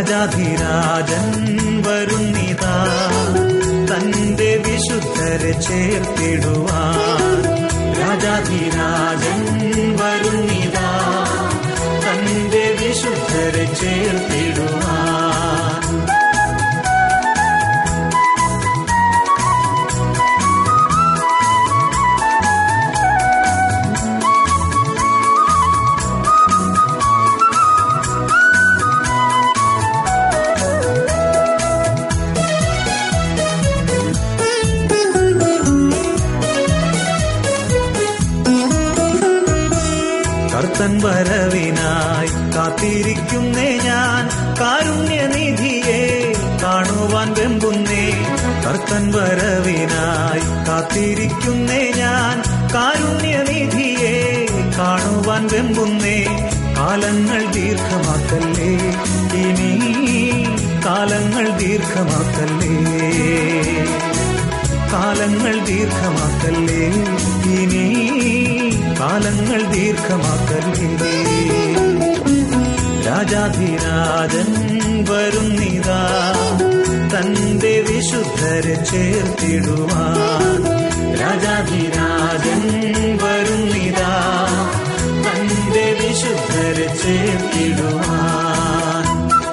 രാജാധിരാജൻ വരുന്നിതാ തന്റെ വിശുദ്ധരെ ചേർത്തിടുവാൻ രാജാധിരാജൻ വരുന്നിതാ തന്റെ വിശുദ്ധരെ ചേർത്തിടുവാൻ കർത്തൻ വരവിനായി കാത്തിരിക്കുന്നേ ഞാൻ കാരുണ്യനിധിയെ കാണുവാൻ വെമ്പുന്നേ കർത്തൻ വരവിനായി കാത്തിരിക്കുന്നേ ഞാൻ കാരുണ്യനിധിയെ കാണുവാൻ വെമ്പുന്നേ കാലങ്ങൾ ദീർഘമാക്കല്ലേ ഇനി കാലങ്ങൾ ദീർഘമാക്കല്ലേ കാലങ്ങൾ ദീർഘമാക്കല്ലേ ഇനി കാലങ്ങൾ ദീർഘമാക്കല്ലേ രാജാധിരാജൻ വരുന്നിതാ തന്റെ വിശുദ്ധരെ ചേർത്തിടുവാൻ രാജാധിരാജൻ വരുന്നിതാ തന്റെ വിശുദ്ധരെ ചേർത്തിടുവാൻ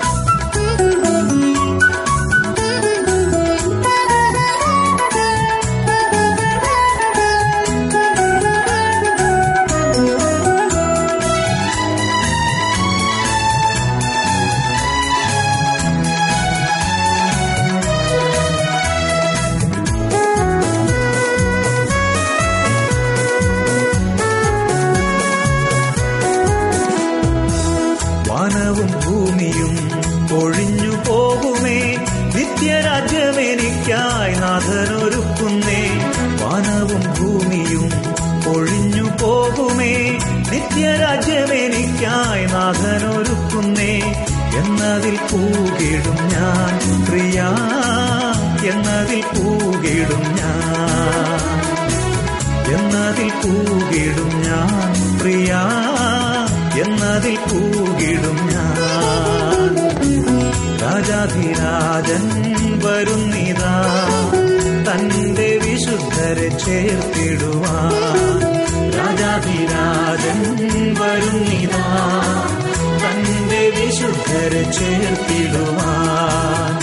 വാനവും ഭൂമിയും ഒഴിഞ്ഞു പോകുമേ നിത്യരാജ്യമെനിക്കായി നാഥനൊരുക്കുന്നേ വാനവും ഭൂമിയും ഒഴിഞ്ഞു പോകുമേ നിത്യരാജ്യമെനിക്കായി നാഥനൊരുക്കുന്നേ എന്നതിൽ പൂകിടും ഞാൻ പ്രിയ എന്നതിൽ പൂകിടും ഞാൻ എന്നതിൽ പൂകിടും ഞാൻ പ്രിയ എന്നതിൽ പൂകിടും ഞാൻ രാജാധിരാജൻ വരുന്നിതാ തന്റെ വിശുദ്ധരെ ചേർത്തിടുവാൻ രാജാധിരാജൻ വരുന്നിതാ തന്റെ വിശുദ്ധരെ ചേർത്തിടുവാൻ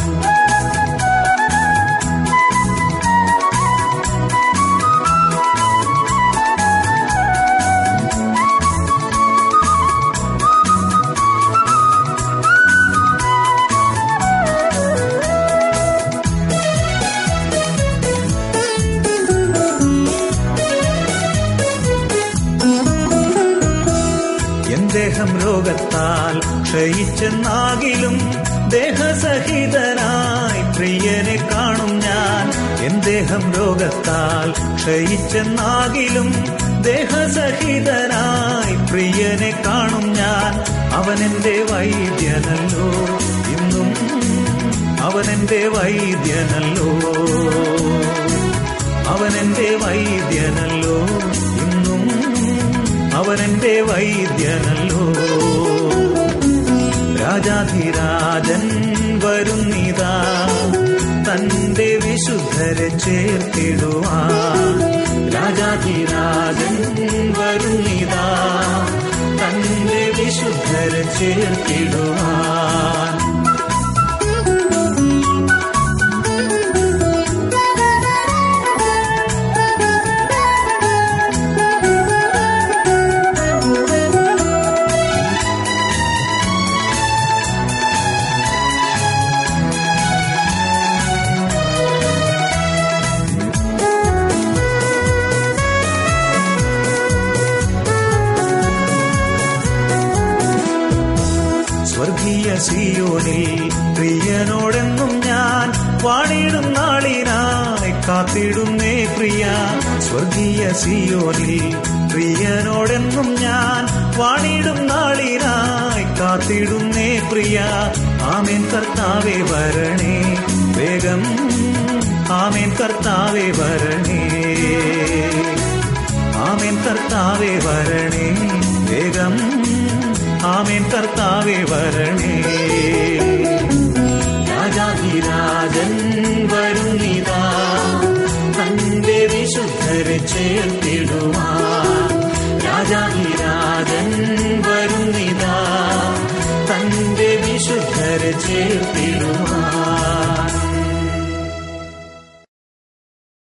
എൻ ദേഹം രോഗത്താൽ ക്ഷയിച്ചെന്നാകിലും ദേഹസഹിതനായി പ്രിയനെ കാണും ഞാൻ എൻ ദേഹം രോഗത്താൽ ക്ഷയിച്ചെന്നാകിലും ദേഹസഹിതനായി പ്രിയനെ കാണും ഞാൻ അവനെന്റെ വൈദ്യനല്ലോ ഇന്നും അവനെന്റെ വൈദ്യനല്ലോ അവനെന്റെ വൈദ്യനല്ലോ ഇന്നും അവനെന്റെ വൈദ്യനല്ലോ രാജാധിരാജൻ വരുന്നിതാ തന്റെ വിശുദ്ധരെ ചേർത്തിടുവാൻ രാജാധിരാജൻ വരുന്നിതാ തന്റെ വിശുദ്ധരെ ചേർത്തിടുവാൻ സ്വർഗീയ സിയോനിൽ പ്രിയനോടെന്നും ഞാൻ വാണിടും നാളിനായി കാത്തിടുന്നേ പ്രിയ സ്വർഗീയ സിയോനിൽ പ്രിയനോടെന്നും ഞാൻ വാണിടും നാളിനായി കാത്തിടുന്നേ പ്രിയ ആമേൻ കർത്താവേ വരണേ വേഗം ആമേൻ കർത്താവേ വരണേ ആമേൻ കർത്താവേ വരണേ വേഗം ആമേൻ കർത്താവേ വരണേ രാജാധിരാജൻ വരുന്നിതാ തന്റെ വിശുദ്ധരെ ചേർത്തിടുവാൻ രാജാധിരാജൻ വരുന്നിതാ തന്റെ വിശുദ്ധരെ ചേർത്തിടുവാൻ